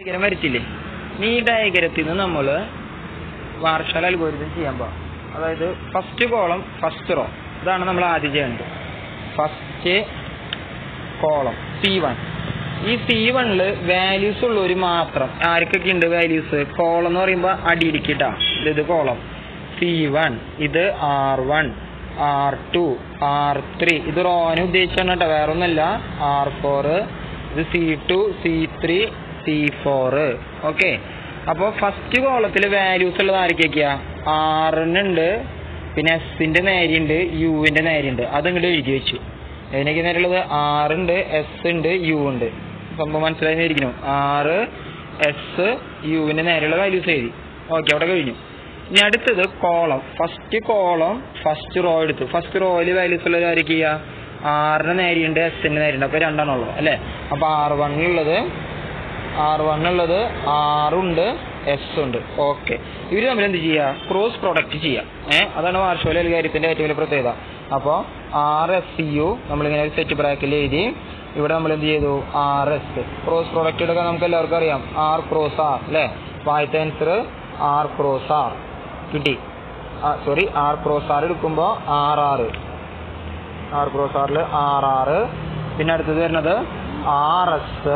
diagram വരച്ചില്ലേ ഇനി ഈ ഡയഗ്രത്തിൽ നിന്ന് നമ്മൾ വാർഷാൽ അൽഗോരിതം ചെയ്യാൻ പോകാം അതായത് ഫസ്റ്റ് കോളം ഫസ്റ്റ് റോ ഇതാണ് നമ്മൾ ആദ്യം ചെയ്യേണ്ടത് ഫസ്റ്റ് കോളം സി വൺ ഈ സി വണ്ണില് വാല്യൂസ് ഉള്ളവർ മാത്രം ആർക്കൊക്കെ ഉണ്ട് വാല്യൂസ് കോളം എന്ന് പറയുമ്പോൾ അടിയിടിക്കട്ടാ ഇത് കോളം സി വൺ ഇത് R one R two R three ഇത് റോന് ഉദ്ദേശിച്ചാണ് കേട്ടോ വേറെ ഒന്നല്ല ആർ ഫോർ ഇത് C two C three C four okay അപ്പോൾ ഫസ്റ്റ് കോളത്തിൽ വാല്യൂസ് ഉള്ളത് ആർക്കൊക്കെയാ ആറിനുണ്ട് പിന്നെ എസിന്റെ നേരെയുണ്ട് യുവിന്റെ നേരെയുണ്ട് അത് ഇങ്ങോട്ട് എഴുതി വെച്ചു അതിനൊക്കെ നേരെയുള്ളത് ആറുണ്ട് എസ് ഉണ്ട് യു ഉണ്ട് സംഭവം മനസ്സിലായിരിക്കുന്നു ആറ് എസ് യുവിന്റെ നേരെയുള്ള വാല്യൂസ് എഴുതി ഓക്കെ അവിടെ കഴിഞ്ഞു ഇനി അടുത്തത് column first column first row എടുത്തു ഫസ്റ്റ് റോയിൽ വാല്യൂസ് ഉള്ളത് ആരൊക്കെ ചെയ്യുക ആറിന് നേരെയുണ്ട് എസിന്റെ നേരെയുണ്ട് അപ്പോൾ രണ്ടെണ്ണം ഉള്ളത് അല്ലേ അപ്പോൾ ആർ വണ്ണിലുള്ളത് ആർ വണ്ണുള്ളത് ആറുണ്ട് എസ് ഉണ്ട് ഓക്കെ ഇവർ തമ്മിൽ എന്ത് ചെയ്യുക ക്രോസ് പ്രൊഡക്റ്റ് ചെയ്യാം ഏഹ് അതാണ് വാർഷോല കാര്യത്തിന്റെ ഏറ്റവും വലിയ പ്രത്യേകത അപ്പോൾ ആർ എസ് യു നമ്മളിങ്ങനെ ഒരു സെറ്റ് ബ്രാക്കിൽ എഴുതി ഇവിടെ നമ്മൾ എന്ത് ചെയ്തു ആർ എസ് ക്രോസ് പ്രൊഡക്റ്റ് എടുക്കാൻ നമുക്ക് എല്ലാവർക്കും അറിയാം ആർ ക്രോസ് ആർ അല്ലേ അപ്പോൾ ആദ്യത്തെ ആൻസർ ആർ ക്രോസ് ആർ കിട്ടി സോറി ആർ ക്രോസ് ആർ എടുക്കുമ്പോൾ ആർ ആറ് ആർ ക്രോസ് ആറിൽ ആർ ആറ് പിന്നെ അടുത്തത് വരുന്നത് ആർ എസ്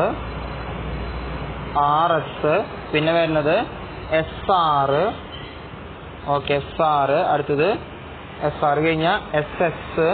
ആർ എസ് പിന്നെ വരുന്നത് എസ് ആറ് ഓക്കെ എസ് ആറ് അടുത്തത് എസ് ആറ് കഴിഞ്ഞാൽ എസ് എസ്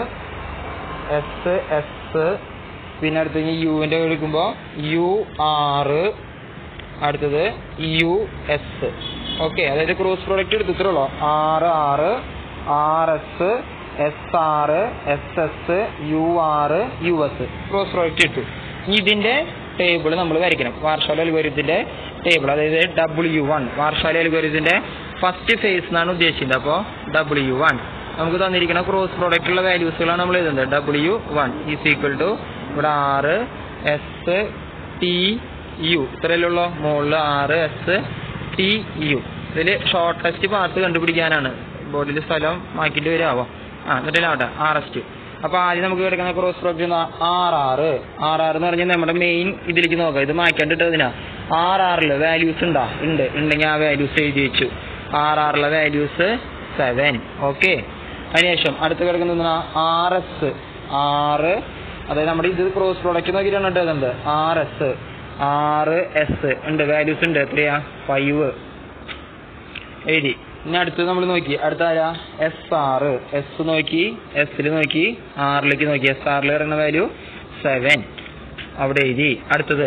എസ് എസ് പിന്നെ അടുത്ത് കഴിഞ്ഞാൽ യുവിൻ്റെ എടുക്കുമ്പോൾ യു ആറ് അടുത്തത് യു എസ് ഓക്കെ അതായത് ക്രോസ് പ്രോഡക്റ്റ് എടുത്തിട്ടുള്ളൂ ആറ് ആറ് ആർ എസ് എസ് ആറ് എസ് എസ് യു ആറ് യു എസ് ക്രോസ് പ്രോഡക്റ്റ് ഇട്ടു ഇനി ഇതിന്റെ ടേബിൾ നമ്മൾ വരയ്ക്കണം വാർഷാല അൽഗോരിത്തിന്റെ ടേബിൾ അതായത് ഡബ്ല്യു വൺ വാർഷാല അൽഗോരിത്തിന്റെ ഫസ്റ്റ് ഫേസ് എന്നാണ് ഉദ്ദേശിക്കുന്നത് അപ്പോൾ ഡബ്ല്യു വൺ നമുക്ക് തന്നിരിക്കുന്ന ക്രോസ് പ്രോഡക്റ്റുള്ള വാല്യൂസുകളാണ് നമ്മൾ എഴുതുന്നത് W one is equal to ഇവിടെ ആറ് എസ് ടി യു ഇത്രയല്ലുള്ള മുകളിൽ ആറ് എസ് ടി യു ഇതിൽ ഷോർട്ടസ്റ്റ് പാത്ത് കണ്ടുപിടിക്കാനാണ് ബോർഡിൽ സ്ഥലം മാക്കിയിട്ട് വരാവോ ആ എന്നിട്ടില്ലാവട്ടെ ആർ എസ് ടി അപ്പൊ ആദ്യം നമുക്ക് കിടക്കുന്ന ക്രോസ് പ്രോഡക്റ്റ് ആർ ആറ് ആർ ആറ് എന്ന് പറഞ്ഞാൽ നമ്മുടെ മെയിൻ ഇതിലേക്ക് നോക്കാം ഇത് മാറ്റാണ്ടിട്ടതിനാ ആർ ആറില് വാല്യൂസ് ഉണ്ടാ ഉണ്ട് ഉണ്ടെങ്കിൽ ആ വാല്യൂസ് എഴുതി വെച്ചു ആർ ആറിലെ വാല്യൂസ് സെവൻ ഓക്കെ അതിനുശേഷം അടുത്ത് കിടക്കുന്നത് ആർ എസ് ആറ് അതായത് നമ്മുടെ ഇത് ക്രോസ് പ്രോഡക്റ്റ് നോക്കിയിട്ടാണ് ഇട്ടത് ആർ എസ് ആറ് എസ് ഉണ്ട് വാല്യൂസ് ഉണ്ട് എത്രയാ ഫൈവ് എഴുതി ഇനി അടുത്തത് നമ്മൾ നോക്കി അടുത്ത ആരാ എസ് ആറ് എസ് നോക്കി എസിൽ നോക്കി ആറിലേക്ക് നോക്കി എസ് ആറിൽ ഇറങ്ങുന്ന വാല്യൂ സെവൻ അവിടെ എഴുതി അടുത്തത്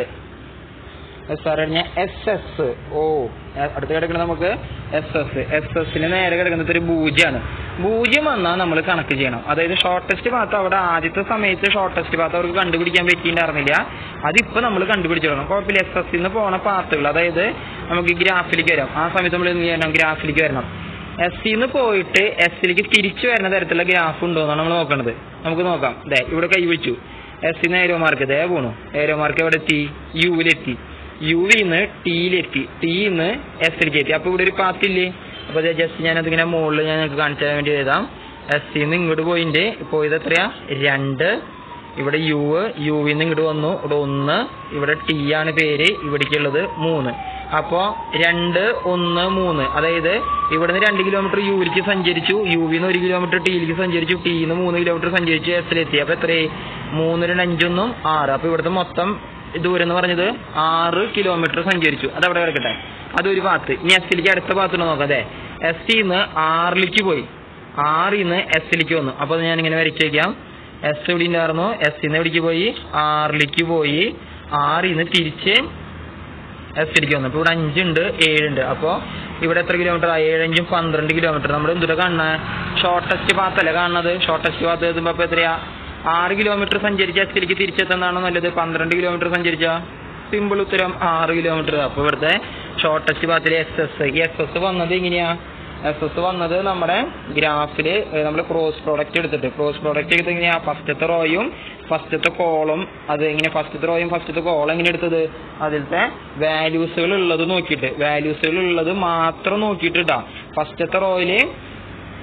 എസ് ആർ കഴിഞ്ഞ എസ് എസ് ഓ അടുത്ത് കിടക്കുന്നത് നമുക്ക് എസ് എസ് എസ് എസിന് നേരെ കിടക്കുന്നത് ഒരു പൂജ്യമാണ് പൂജ്യം വന്നാൽ നമ്മൾ കണക്ക് ചെയ്യണം അതായത് ഷോർട്ടസ്റ്റ് പാത്ത് അവിടെ ആദ്യത്തെ സമയത്ത് ഷോർട്ടസ്റ്റ് പാത്ത് അവർക്ക് കണ്ടുപിടിക്കാൻ പറ്റിയിട്ടുണ്ടായിരുന്നില്ല അതിപ്പോ നമ്മൾ കണ്ടുപിടിച്ചിടണം കുഴപ്പമില്ല എസ് എസ് നിന്ന് പോണ പാത്തുകൾ അതായത് നമുക്ക് ഗ്രാഫിലേക്ക് വരാം ആ സമയത്ത് നമ്മൾ എന്ത് ചെയ്യണം ഗ്രാഫിലേക്ക് വരണം എസ് സിന്ന് പോയിട്ട് എസിലേക്ക് തിരിച്ചു വരുന്ന തരത്തിലുള്ള ഗ്രാഫ് ഉണ്ടോ എന്നാണ് നമ്മൾ നോക്കേണ്ടത് നമുക്ക് നോക്കാം ദേ ഇവിടെ കൈവച്ചു എസിന്ന് ഏരോ മാർക്ക് ദേ പോണു ഏരോ മാർക്ക് എവിടെ എത്തി യുവിലെത്തി യുവിന്ന് ടിയിലെത്തി ടിന്ന് എസിലേക്ക് എത്തി അപ്പൊ ഇവിടെ ഒരു പാത്ത് ഇല്ലേ അപ്പൊ ജസ്റ്റ് ഞാൻ അതിങ്ങനെ മുകളിൽ ഞാൻ നിങ്ങൾക്ക് കാണിച്ചു തരാൻ വേണ്ടി എഴുതാം എസ് സിന്ന് ഇങ്ങോട്ട് പോയിന്റ് പോയത് എത്രയാ രണ്ട് ഇവിടെ യു യുവിന്ന് ഇങ്ങോട്ട് വന്നു ഇവിടെ ഒന്ന് ഇവിടെ ടി ആണ് പേര് ഇവിടേക്കുള്ളത് മൂന്ന് അപ്പോ രണ്ട് ഒന്ന് മൂന്ന് അതായത് ഇവിടുന്ന് രണ്ട് കിലോമീറ്റർ യുവിലേക്ക് സഞ്ചരിച്ചു യുവിന്ന് ഒരു കിലോമീറ്റർ ടിയിലേക്ക് സഞ്ചരിച്ചു ടിന്ന് മൂന്ന് കിലോമീറ്റർ സഞ്ചരിച്ചു എസിലെത്തി അപ്പൊ എത്രയായി മൂന്ന് രണ്ട് അഞ്ചൊന്നും ആറ് അപ്പൊ ഇവിടുത്തെ മൊത്തം ദൂരം എന്ന് പറഞ്ഞത് ആറ് കിലോമീറ്റർ സഞ്ചരിച്ചു അത് അവിടെ കിടക്കട്ടെ അതൊരു പാത്ത് ഇനി എസിലേക്ക് അടുത്ത പാത്ത് നോക്കാം അതെ എസ് ടിന്ന് ആറിലേക്ക് പോയി ആറിന്ന് എസിലേക്ക് വന്നു അപ്പൊ ഞാൻ ഇങ്ങനെ വരച്ചേക്കാം എസ് എവിടെ ഉണ്ടായിരുന്നു എസിന്ന് എവിടേക്ക് പോയി ആറിലേക്ക് പോയി ആറിന്ന് തിരിച്ച് എസിലേക്ക് വന്നു അപ്പൊ ഇവിടെ അഞ്ചുണ്ട് ഏഴുണ്ട് അപ്പൊ ഇവിടെ എത്ര കിലോമീറ്റർ ഏഴഞ്ചും പന്ത്രണ്ട് കിലോമീറ്റർ നമ്മൾ എന്തുട്ടാ കാണുന്നത് ഷോർട്ടസ്റ്റ് പാത്ത് അല്ലേ കാണുന്നത് ഷോർട്ടസ്റ്റ് പാത്ത് എത്തുമ്പോ അപ്പൊ എത്രയാ ആറ് കിലോമീറ്റർ സഞ്ചരിച്ച എസിലേക്ക് തിരിച്ചെത്തുന്നതാണോ നല്ലത് പന്ത്രണ്ട് കിലോമീറ്റർ സഞ്ചരിച്ച സിമ്പിൾ ഉത്തരം ആറ് കിലോമീറ്റർ അപ്പൊ ഇവിടുത്തെ ഷോർട്ടസ്റ്റ് പാത്തിലെ എസ് എസ് ഈ എസ് എസ് വന്നത് എങ്ങനെയാ എസ് എസ് വന്നത് നമ്മുടെ ഗ്രാഫില് നമ്മൾ ക്രോസ് പ്രോഡക്റ്റ് എടുത്തിട്ട് ക്രോസ് പ്രോഡക്റ്റ് എടുത്ത് എങ്ങനെയാ ഫസ്റ്റത്തെ റോയും ഫസ്റ്റത്തെ കോളം അത് എങ്ങനെ ഫസ്റ്റത്തെ റോയും ഫസ്റ്റത്തെ കോളം എങ്ങനെ എടുത്തത് അതിലത്തെ വാല്യൂസുകൾ ഉള്ളത് നോക്കിയിട്ട് വാല്യൂസുകൾ ഉള്ളത് മാത്രം നോക്കിയിട്ട് ഇടാം ഫസ്റ്റത്തെ റോയില്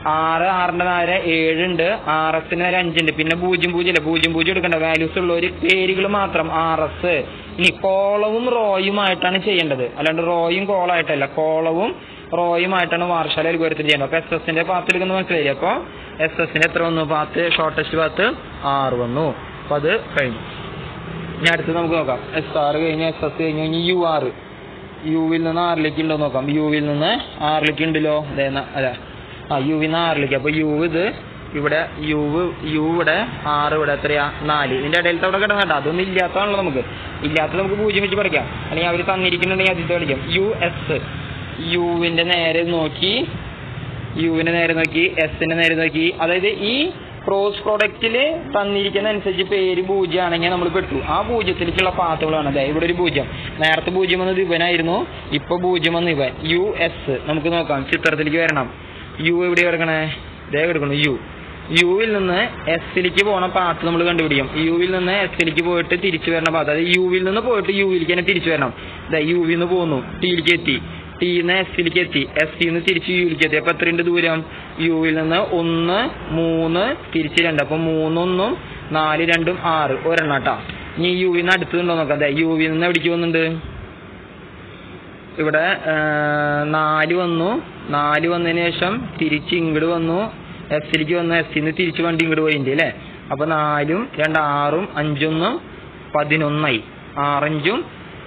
ആറ് ആറിന്റെ നേരെ ഏഴുണ്ട് ആർ എസിന് നേരെ അഞ്ചുണ്ട് പിന്നെ പൂജ്യം പൂജ്യം ഇല്ല പൂജ്യം പൂജ്യം എടുക്കണ്ട വാല്യൂസ് ഉള്ള ഒരു പേരുകൾ മാത്രം ആർ എസ് ഇനി കോളവും റോയുമായിട്ടാണ് ചെയ്യേണ്ടത് അല്ലാണ്ട് റോയും കോളായിട്ടല്ല കോളവും റോയുമായിട്ടാണ് വാർഷാല അൽഗോരിതം ചെയ്യേണ്ടത് അപ്പൊ എസ് എസിന്റെ പാത്ത് എടുക്കുന്നത് മനസ്സിലായില്ലേ അപ്പൊ എസ് എസിന്റെ എത്ര വന്നു പാത്ത് ഷോർട്ടസ്റ്റ് പാത്ത് ആറ് വന്നു അപ്പൊ അത് കഴിഞ്ഞു ഇനി അടുത്ത് നമുക്ക് നോക്കാം എസ് ആർ കഴിഞ്ഞ് എസ് എസ് കഴിഞ്ഞ് കഴിഞ്ഞ് യു ആർ യുവിൽ നിന്ന് ആറിലേക്ക് ഉണ്ടോ നോക്കാം യുവിൽ നിന്ന് ആറിലേക്ക് ഉണ്ടല്ലോ അതെ ന- അല്ല ആ യുവിൽ നിന്ന് ആറിലേക്ക് അപ്പൊ യു ഇത് ഇവിടെ യു യു ഇവിടെ ആറ് ഇവിടെ എത്രയാ നാല് ഇതിന്റെ ഇടയിലത്തെ അവിടെ കിടന്ന കേട്ടോ അതൊന്നും ഇല്ലാത്തതാണല്ലോ നമുക്ക് ഇല്ലാത്തത് നമുക്ക് പൂജ്യം വെച്ച് പഠിക്കാം അല്ലെങ്കിൽ അവർ തന്നിരിക്കുന്നുണ്ടെങ്കിൽ ആദ്യത്തെ പഠിക്കാം യു എസ് യുവിന്റെ നേരെ നോക്കി യുവിന്റെ നേരെ നോക്കി എസിന്റെ നേരെ നോക്കി അതായത് ഈ ക്രോസ് പ്രൊഡക്റ്റില് തന്നിരിക്കുന്ന അനുസരിച്ച് പേര് പൂജ്യം ആണെങ്കിൽ നമ്മൾ പെട്ടു ആ പൂജ്യത്തിലേക്കുള്ള പാത്തുകളാണ് അതെ ഇവിടെ ഒരു പൂജ്യം നേരത്തെ പൂജ്യം വന്നത് ഇവനായിരുന്നു ഇപ്പൊ പൂജ്യം വന്ന് ഇവൻ യു എസ് നമുക്ക് നോക്കാം ചിത്രത്തിലേക്ക് വരണം യു എവിടെ കിടക്കണേ ഇതേ കിടക്കണം യു യുവിൽ നിന്ന് എസിലേക്ക് പോണ പാത്ത് നമ്മൾ കണ്ടുപിടിക്കും യുവിൽ നിന്ന് എസിലേക്ക് പോയിട്ട് തിരിച്ചു വരണ പാത്ത് അതായത് യുവിൽ നിന്ന് പോയിട്ട് യുവിലേക്ക് തന്നെ തിരിച്ചു വരണം ഇതാ യുവിൽ നിന്ന് പോന്നു ടിയിലേക്ക് എത്തി ടിന്ന് എസിലേക്ക് എത്തി എസ് നിന്ന് തിരിച്ച് യുവിലേക്ക് എത്തി അപ്പൊ എത്രയുണ്ട് ദൂരം യുവിൽ നിന്ന് ഒന്ന് മൂന്ന് തിരിച്ച് രണ്ട് അപ്പൊ മൂന്നൊന്നും നാല് രണ്ടും ആറ് ഒരെണ്ണം ട്ടാ ഇനി യുവിൽ നിന്ന് അടുത്തുണ്ടോ നോക്കാം അതെ യുവിൽ നിന്ന് എവിടേക്ക് വന്നിട്ടുണ്ട് ഇവിടെ ആ, നാല് വന്നു നാല് വന്നതിന് ശേഷം തിരിച്ച് ഇങ്ങോട്ട് വന്നു എസിലേക്ക് വന്നു എസിൽ നിന്ന് തിരിച്ച് വണ്ടി ഇങ്ങോട്ട് പോയിട്ടുണ്ട് അല്ലേ അപ്പൊ നാലും രണ്ട് ആറും അഞ്ചൊന്നും പതിനൊന്നായി ആറഞ്ചും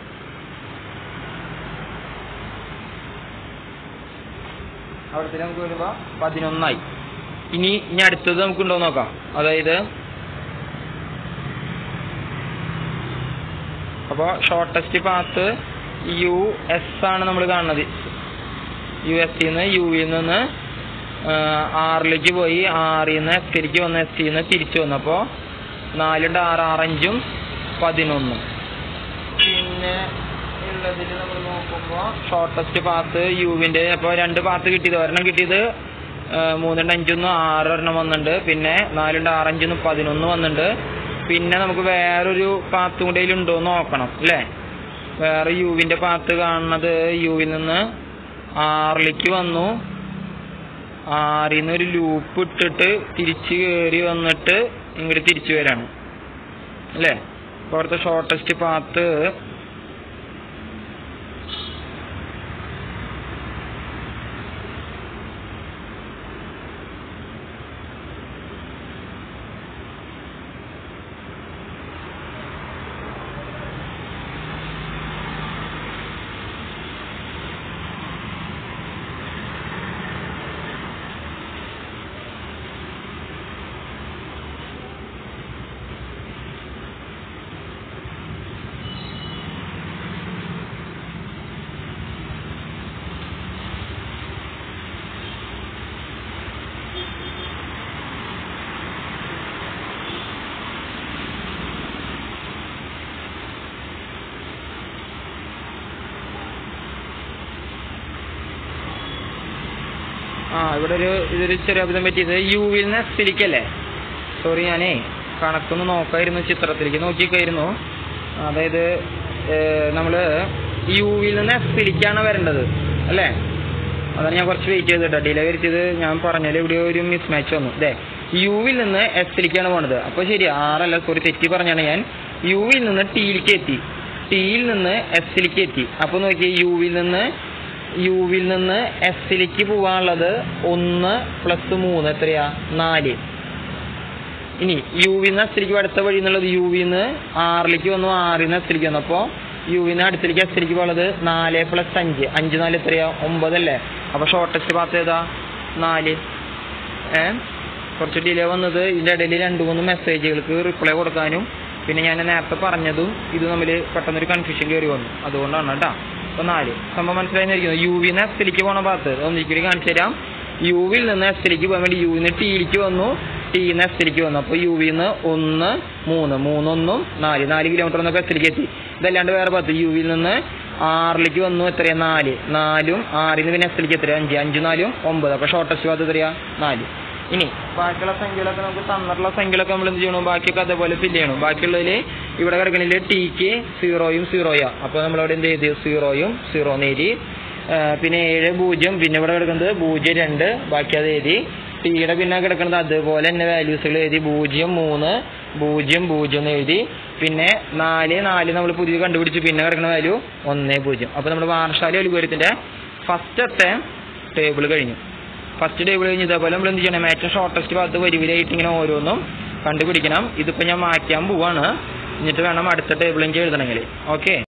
അവിടുത്തെ നമുക്ക് വരുമ്പോ പതിനൊന്നായി ഇനി ഇനി അടുത്തത് നമുക്കുണ്ടോ നോക്കാം അതായത് അപ്പൊ ഷോർട്ടസ്റ്റ് പാത്ത് യു എസ് ആണ് നമ്മൾ കാണുന്നത് യു എസ് നിന്ന് യുവിൽ നിന്ന് ആറിലേക്ക് പോയി ആറിൽ നിന്ന് എസിലേക്ക് വന്ന് എസ് നിന്ന് തിരിച്ചു വന്നു അപ്പോ നാലുണ്ട് ആറ് ആറഞ്ചും പതിനൊന്നും പിന്നെ ഉള്ളതിൽ നമ്മൾ നോക്കുമ്പോൾ ഷോർട്ടസ്റ്റ് പാത്ത് യുവിന്റെ അപ്പോൾ രണ്ട് പാത്ത് കിട്ടിയത് ഒരെണ്ണം കിട്ടിയത് ആ, മൂന്നുണ്ട് അഞ്ചൊന്നും ആറെണ്ണം വന്നിട്ടുണ്ട് പിന്നെ നാലുണ്ട് ആറഞ്ചൊന്നും പതിനൊന്ന് വന്നിട്ടുണ്ട് പിന്നെ നമുക്ക് വേറൊരു പാത്ത് കൂടെ ഉണ്ടോ എന്ന് നോക്കണം അല്ലേ വേറെ യുവിന്റെ പാത്ത് കാണുന്നത് യുവിൽ നിന്ന് ആറിലേക്ക് വന്നു ആറിൽ നിന്ന് ഒരു ലൂപ്പ് ഇട്ടിട്ട് തിരിച്ച് കയറി വന്നിട്ട് ഇങ്ങോട്ട് തിരിച്ചു വരാണ് അല്ലേ അപ്പൊ അവിടുത്തെ ഷോർട്ടസ്റ്റ് പാത്ത് ആ ഇവിടെ ഒരു ഇതൊരു ചെറിയ അബദ്ധം പറ്റിയത് യുവിൽ നിന്ന് എസിലേക്കല്ലേ സോറി ഞാനേ കണക്കൊന്ന് നോക്കായിരുന്നു ചിത്രത്തിലേക്ക് നോക്കിക്കായിരുന്നു അതായത് ഏഹ്, നമ്മള് യുവിൽ നിന്ന് എസിലേക്കാണ് വരേണ്ടത് അല്ലേ അതാണ് ഞാൻ കുറച്ച് വെയിറ്റ് ചെയ്തിട്ട് ഡിലേ വരുത്തിയത് ഞാൻ പറഞ്ഞാൽ ഇവിടെ ഒരു മിസ് മാച്ച് വന്നു അതെ യുവിൽ നിന്ന് എസിലേക്കാണ് പോണത് അപ്പൊ ശരി ആറല്ല സോറി തെറ്റി പറഞ്ഞാണ് ഞാൻ യുവിൽ നിന്ന് ടിയിലേക്ക് എത്തി ടിയിൽ നിന്ന് എസിലേക്ക് എത്തി അപ്പൊ നോക്കിയേ യുവിൽ നിന്ന് യുവിൽ നിന്ന് എസിലേക്ക് പോവാനുള്ളത് ഒന്ന് പ്ലസ് മൂന്ന് എത്രയാ നാല് ഇനി യുവിൽ നിന്ന് എസിലേക്ക് അടുത്ത വഴി എന്നുള്ളത് യുവിൽ നിന്ന് ആറിലേക്ക് വന്നു ആറിൽ നിന്ന് എസിലേക്ക് വന്നു അപ്പോ യുവിൽ നിന്ന് അടുത്തേക്ക് എസിലേക്ക് പോകുന്നത് നാല് പ്ലസ് അഞ്ച് അഞ്ച് നാല് എത്രയാ ഒമ്പതല്ലേ അപ്പൊ ഷോർട്ടസ്റ്റ് പാത്ത് ഏതാ നാല് ഏ കുറച്ച് ഡിലേ വന്നത് ഇതിന്റെ ഇടയിൽ രണ്ട് മൂന്ന് മെസ്സേജുകൾക്ക് റിപ്ലൈ കൊടുക്കാനും പിന്നെ ഞാൻ നേരത്തെ പറഞ്ഞതും ഇത് തമ്മിൽ പെട്ടെന്നൊരു കൺഫ്യൂഷൻ കയറി വന്നു അതുകൊണ്ടാണ് കേട്ടോ അപ്പൊ നാല് സംഭവം മനസ്സിലായിരിക്കുന്നു യു വി നിന്ന് എസിലേക്ക് പോണ ഭാഗത്ത് ഒന്നിക്കൂടി കാണിച്ചു തരാം യുവിൽ നിന്ന് എസിലേക്ക് പോകാൻ വേണ്ടി യുവിൽ നിന്ന് ടിയിലേക്ക് വന്നു ടിയിൽ നിന്ന് എസിലേക്ക് വന്നു അപ്പൊ യുവിൽ നിന്ന് ഒന്ന് മൂന്ന് മൂന്നൊന്നും നാല് നാല് കിലോമീറ്റർ വന്നപ്പോ എസിലേക്ക് എത്തി ഇതല്ലാണ്ട് വേറെ ഭാഗത്ത് യുവിൽ നിന്ന് ആറിലേക്ക് വന്നു എത്രയാ നാല് നാലും ആറിൽ നിന്ന് പിന്നെ എസിലേക്ക് എത്രയാ അഞ്ച് അഞ്ച് നാലും ഒമ്പത് അപ്പൊ ഷോർട്ടസ്റ്റ് ഭാഗത്ത് എത്രയാ നാല് ഇനി ബാക്കിയുള്ള സംഖ്യകളൊക്കെ നമുക്ക് തന്നിട്ടുള്ള സംഖ്യകളൊക്കെ നമ്മൾ എന്ത് ചെയ്യണം ബാക്കിയൊക്കെ അതേപോലെ ഫില്ല് ചെയ്യണം ബാക്കിയുള്ളതിൽ ഇവിടെ കിടക്കണില്ല ടിക്ക് സീറോയും സീറോയാ അപ്പൊ നമ്മളവിടെ എന്ത് ചെയ്ത് സീറോയും സീറോ എഴുതി ആ, പിന്നെ ഏഴ് പൂജ്യം പിന്നെ ഇവിടെ കിടക്കുന്നത് പൂജ്യം രണ്ട് ബാക്കി അത് എഴുതി ടിയുടെ പിന്നെ കിടക്കുന്നത് അതുപോലെ തന്നെ വാല്യൂസുകൾ എഴുതി പൂജ്യം മൂന്ന് പൂജ്യം പൂജ്യം എന്ന് എഴുതി പിന്നെ നാല് നാല് നമ്മൾ പുതിയത് കണ്ടുപിടിച്ച് പിന്നെ കിടക്കുന്ന വാല്യൂ ഒന്ന് പൂജ്യം അപ്പോൾ നമ്മുടെ വാർഷാല അൽഗോരിത്തിന്റെ ഫസ്റ്റത്തെ ടേബിൾ കഴിഞ്ഞു ഫസ്റ്റ് ടേബിൾ കഴിഞ്ഞ് ഇതേപോലെ നമ്മൾ എന്ത് ചെയ്യണം ഏറ്റവും ഷോർട്ടസ്റ്റ് ഭാഗത്ത് വരി വരിയായിട്ട് ഇങ്ങനെ ഓരോന്നും കണ്ടുപിടിക്കണം ഇതിപ്പോൾ ഞാൻ മാറ്റാൻ പോവാണ് എന്നിട്ട് വേണം അടുത്ത ടേബിൾ എനിക്ക് എഴുതണമെങ്കിൽ ഓക്കെ